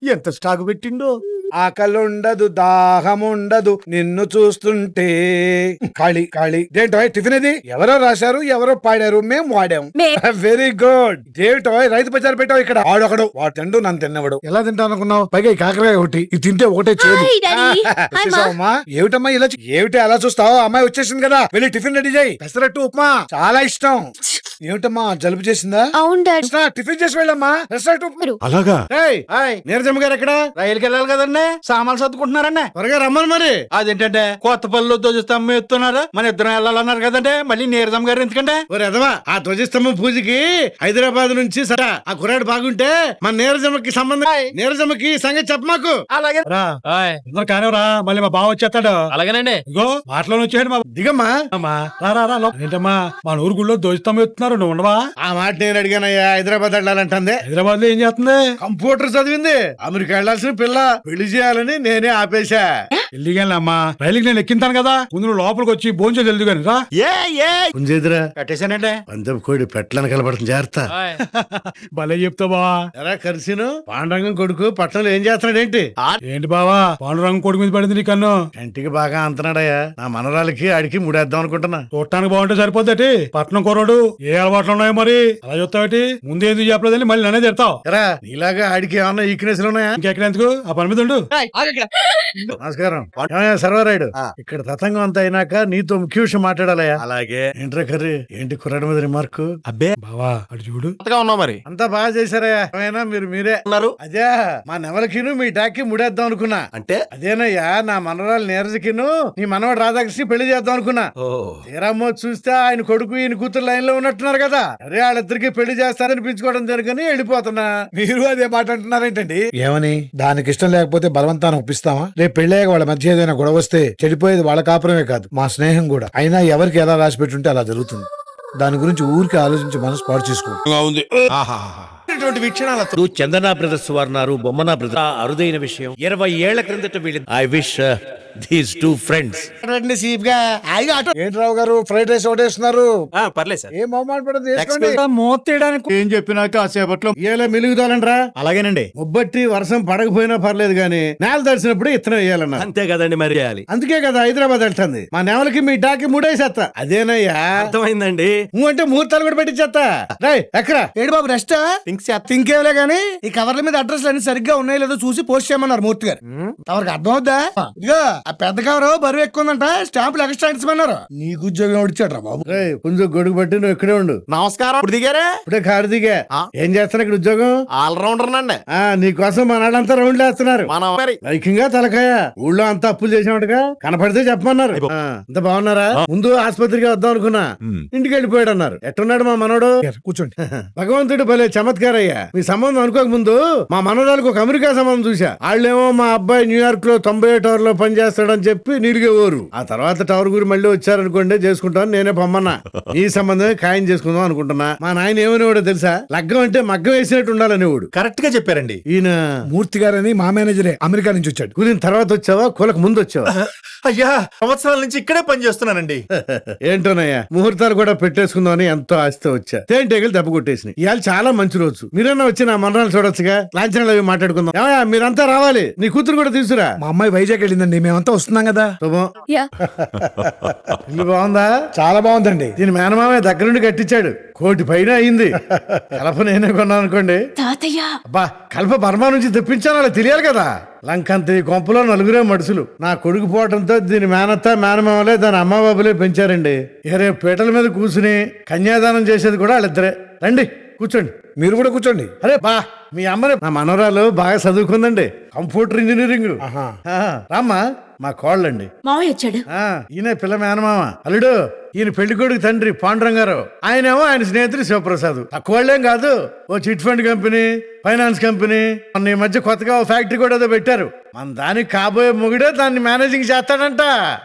ఎంత స్టాక్ పెట్టిండో ఆకలుండదు దాహముండదు నిన్ను చూస్తుంటే ఖాళీ ఖాళీ దేంటో టిఫిన్ ఇది ఎవరో రాశారు ఎవరో పాడారు మేం వాడాం మే- వెరీ గుడ్ దేవిటో రైతు బజార్ పెట్టావు ఇక్కడ ఆడొకడు వాడు తిండు నన్ను తిన్నవాడు ఎలా తింటా అనుకున్నావు పైగా ఈ కాకరకాయ ఒకటి ఇది తింటే ఒకటే చేదు హాయ్ డాడీ హాయ్ మా వచ్చేసావమ్మా ఏమిటమ్మా ఇలా చే- ఏమిటి అలా చూస్తావు అమ్మాయి వచ్చేసింది కదా వెళ్ళి టిఫిన్ రెడీ చేయి పెసరట్టు ఉప్మా చాలా ఇష్టం ఏమిటమ్మా జలుబు చేసిందా అవును డాడీ కృష్ణ, టిఫిన్ చేసి వెళ్ళమ్మా పెసరట్టు ఉప్మా అలాగా ఏయ్, నీరజమ్మ గారు ఎక్కడ రైలుకి వెళ్ళాలి కదండి సామాన్లు సర్దుకుంటున్నారండి త్వరగా రమ్మని మరి అదేంటంటే కొత్త పనిలో ధ్వజస్తంభం ఎత్తున్నారు మన ఇద్దరం వెళ్ళాలన్నారు కదంటే మళ్ళీ నీరజమ్మ గారు ఎందుకంటే ఓ ఎదవా ఆ ధ్వజస్తంభం పూజకి హైదరాబాద్ నుంచి సరే ఆ కుర్రాడు బాగుంటే మన నీరజమ్మకి సంబంధం నీరజమ్మకి సంగతి చెప్ప మాకు అలాగే రా ఆయ్, ఇద్దరు కానివరా మళ్ళీ మా బావ వచ్చేస్తాడు అలాగేనండి ఇగో మాటలో వచ్చాడు మా దిగమ్మా అమ్మా రా రా రా లో- ఏంటమ్మా మా ఊరు గుళ్ళో ధ్వజస్తంభం ఎత్తున్నారు నువ్వు ఉండవా ఆ మాట నేను అడిగానయ్యా హైదరాబాద్ వెళ్ళాలంటుంది హైదరాబాద్ లో ఏం చేస్తుంది కంప్యూటర్ చదివింది అమెరికా వెళ్ళాల్సిన పిల్ల పెళ్లి చేయాలని నేనే ఆపేశా వెళ్ళిగానమ్మా రైలుకి నేను ఎక్కింతాను కదా ముందు నువ్వు లోపలికి వచ్చి భోంచో తెలుదు కానీ రా ఏ ఏ ఉంచేదిరా కట్టేశానంటే పందెం కోడి పెట్టలను కలపడుతుంది జాగ్రత్త హాయ్. భలే చెప్తావా ఎరా కరిసిను పాండరంగం కొడుకు పట్టణంలో ఏం చేస్తున్నాడు ఏంటి ఏంటి బావా పాండురంగ కొడుకు మీద పడింది నీ కన్ను కంటికి బాగా అంతనాడయ్యా నా మనరాలకి ఆడికి ముడేద్దాం అనుకుంటున్నా చూడటానికి బాగుంటే సరిపోద్దటి పట్నం కుర్రాడు ఏ అలవాట్లు ఉన్నాయో మరి అలా చెప్తావేటి ముందు ఎందుకు చెప్పలేదని మళ్ళీ నన్నే తిడతావు ఎరా నీలాగా ఆడికి ఏమన్నా ఈక్నెస్ ఉన్నాయా ఇంకెక్కడ ఎందుకు ఆ పని మీద ఉండు నమస్కారం ఏమయ్యా సర్వరాయుడు ఇక్కడ తతంగం అంతా అయినాక నీతో ముఖ్య విషయం మాట్లాడాలయ్యా అలాగే ఏంట్రా కర్రీ ఏంటి కుర్రాడి మీద రిమార్క్ అబ్బే బావా అటు చూడు కొత్తగా ఉన్నావు మరి అంతా బాగా చేశారయ్యా ఏమైనా మీరు మీరే ఉన్నారు అదే మా నెవలకిను మీ టాక్కి ముడేద్దాం అనుకున్నా అంటే అదేనయ్యా నా మనవరాలు నీరజకిను నీ మనవాడు రాధాకృష్ణ పెళ్లి చేద్దాం అనుకున్నా ఓ తీరామ్మో చూస్తే ఆయన కొడుకు ఈయన కూతురు లైన్ లో ఉన్నట్టున్నారు కదా అరే వాళ్ళిద్దరికి పెళ్లి చేస్తారని పిలుచుకోవడం జరుగుని వెళ్ళిపోతున్నా మీరు అదే మాట అంటున్నారేంటండి ఏమని దానికి ఇష్టం లేకపోతే బలవంతాన్ని ఒప్పిస్తామా రేపు పెళ్ళాక వాళ్ళ మధ్య ఏదైనా గొడవ వస్తే చెడిపోయేది వాళ్ళ కాపురమే కాదు మా స్నేహం కూడా అయినా ఎవరికి ఎలా రాసి పెట్టుంటే అలా జరుగుతుంది దాని గురించి ఊరికి ఆలోచించి మనసు పాడు చేసుకో ఇటువంటి వీక్షణాలతో చందన బ్రదర్స్ వారు ఉన్నారు బొమ్మన బ్రదర్స్ అరుదైన విషయం ఇరవై ఏళ్ల క్రిందట వీళ్ళు I wish these two friends ఏంటి రావు గారు ఫ్రైడ్ రైస్ ఒకటేస్తున్నారు పర్లేదు సార్ ఏం మొహమాట పడదు చేసుకోండి మూత తీయడానికి ఏం చెప్పినా కాసేపట్లో ఇలా మెలుగుతానంట్రా అలాగేనండి ముబ్బట్టి వర్షం పడకపోయినా పర్లేదు గానీ నేల తడిసినప్పుడు ఇత్తనం వేయాలన్నారు అంతే కదండి మరి చేయాలి అందుకే కదా హైదరాబాద్ వెళ్తుంది మా నేవలకి మీ డాకి మూడేసేస్తా అదేనయ్యా అర్థమైందండి నువ్వు అంటే ముహూర్తాలు కూడా పెట్టించేస్తా రై ఎక్కరా ఏడు బాబు రెస్ట్ ఇంకేవలే గానీ ఈ కవర్ల మీద అడ్రస్ అన్ని సరిగ్గా ఉన్నాయో లేదో చూసి పోస్ట్ చేయమన్నారు మూర్తి గారు తమరికి అర్థం అవుద్దా ఇదిగో ఆ పెద్ద కవర్ బరువు ఎక్కువ ఉందంట స్టాంపులు ఎక్స్ట్రా అంటించమన్నారు నీకు ఉద్యోగం ఎవడిచ్చాడు రా బాబు రేయ్ పుంజు గొడుగు పట్టి నువ్వు ఇక్కడే ఉండు నమస్కారం ఇప్పుడు దిగారే ఇప్పుడే కారు దిగా ఏం చేస్తాను ఇక్కడ ఉద్యోగం ఆల్రౌండర్ నండి ఆ నీ కోసం మా నాళ్ళంతా రౌండ్లు వేస్తున్నారు మనం మరి లైకింగా తలకాయ ఊళ్ళో అంతా అప్పులు చేసినట్టుగా కనపడితే చెప్పమన్నారు ఆ, అంత బాగున్నారా ముందు ఆసుపత్రికి వద్దాం అనుకున్నా ఇంటికి వెళ్ళిపోయాడు అన్నారు ఎట్టున్నాడు మా మనోడు కూర్చోండి భగవంతుడు భలే చమత్కారయ్యా మీ సంబంధం అనుకోక ముందు మా మనవరాలకు ఒక అమెరికా సంబంధం చూసా వాళ్ళేమో మా అబ్బాయి న్యూయార్క్ లో తొంభై టవర్ లో పనిచేస్తాడని చెప్పి నీడిగేవారు ఆ తర్వాత టవర్ గురి మళ్ళీ వచ్చారనుకోండి చేసుకుంటాను నేనే పొమ్మన్నా ఈ సంబంధమే ఖాయం చేసుకుందాం అనుకుంటున్నా మా నాయన ఏమనేవాడో తెలుసా లగ్గం అంటే మగ్గం వేసినట్టు ఉండాలనేవాడు కరెక్ట్ గా చెప్పారండి ఈయన మూర్తి గారని మా మేనేజరే అమెరికా నుంచి వచ్చాడు కూలిన తర్వాత వచ్చావా కూలకు ముందు వచ్చావా అయ్యా సంవత్సరాల నుంచి ఇక్కడే పని చేస్తున్నానండి ఏంటోనయ్యా ముహూర్తాలు కూడా పెట్టేసుకుందామని ఎంతో ఆశతో వచ్చా తేనెటీగలు దెబ్బ కొట్టేసినాయి ఇవాళ చాలా మంచి రోజు మీరన్నా వచ్చి నా మనరాలు చూడొచ్చుగా లాంఛనాలు అవి మాట్లాడుకుందాం ఏమయ్యా, మీరంతా రావాలి నీ కూతురు కూడా తీసుకురా మా అమ్మాయి వైజాగ్ వెళ్ళిందండి మేమంతా వస్తున్నాం కదా శుభం యా ఇల్లు బాగుందా చాలా బాగుందండి దీని మేనమామే దగ్గరుండి కట్టించాడు కోటి పైన అయింది కలప నేనే కొన్నాను అనుకోండి తాతయ్య అబ్బా కలప బర్మా నుంచి తెప్పించాను అలా తెలియాలి కదా లంకంత ఈ కొంపలో నలుగురే మడుసులు నా కొడుకు పోవడంతో దీని మేనత్త మేనమామలే దాని అమ్మ బాబులే పెంచారండి ఇక రేపు పీటల మీద కూర్చుని కన్యాదానం చేసేది కూడా వాళ్ళిద్దరే రండి కూర్చోండి మీరు కూడా కూర్చోండి అరే బా మీ అమ్మని నా మనవరాలు బాగా చదువుకుందండి కంప్యూటర్ ఇంజనీరింగ్ రామ్మా మా కోళ్ళండి మావయ్య వచ్చాడు ఆ, ఈయన పిల్ల మేనమామ అల్లుడు ఈయన పెళ్లి కొడుకు తండ్రి పాండురంగారు ఆయనేమో ఆయన స్నేహితుడు శివప్రసాద్ తక్కువ వాళ్ళేం కాదు ఓ chit fund company finance company మొన్న ఈ మధ్య కొత్తగా ఓ ఫ్యాక్టరీ కూడా ఏదో పెట్టారు మన దానికి కాబోయే మొగుడే దాన్ని మేనేజింగ్ చేస్తాడంట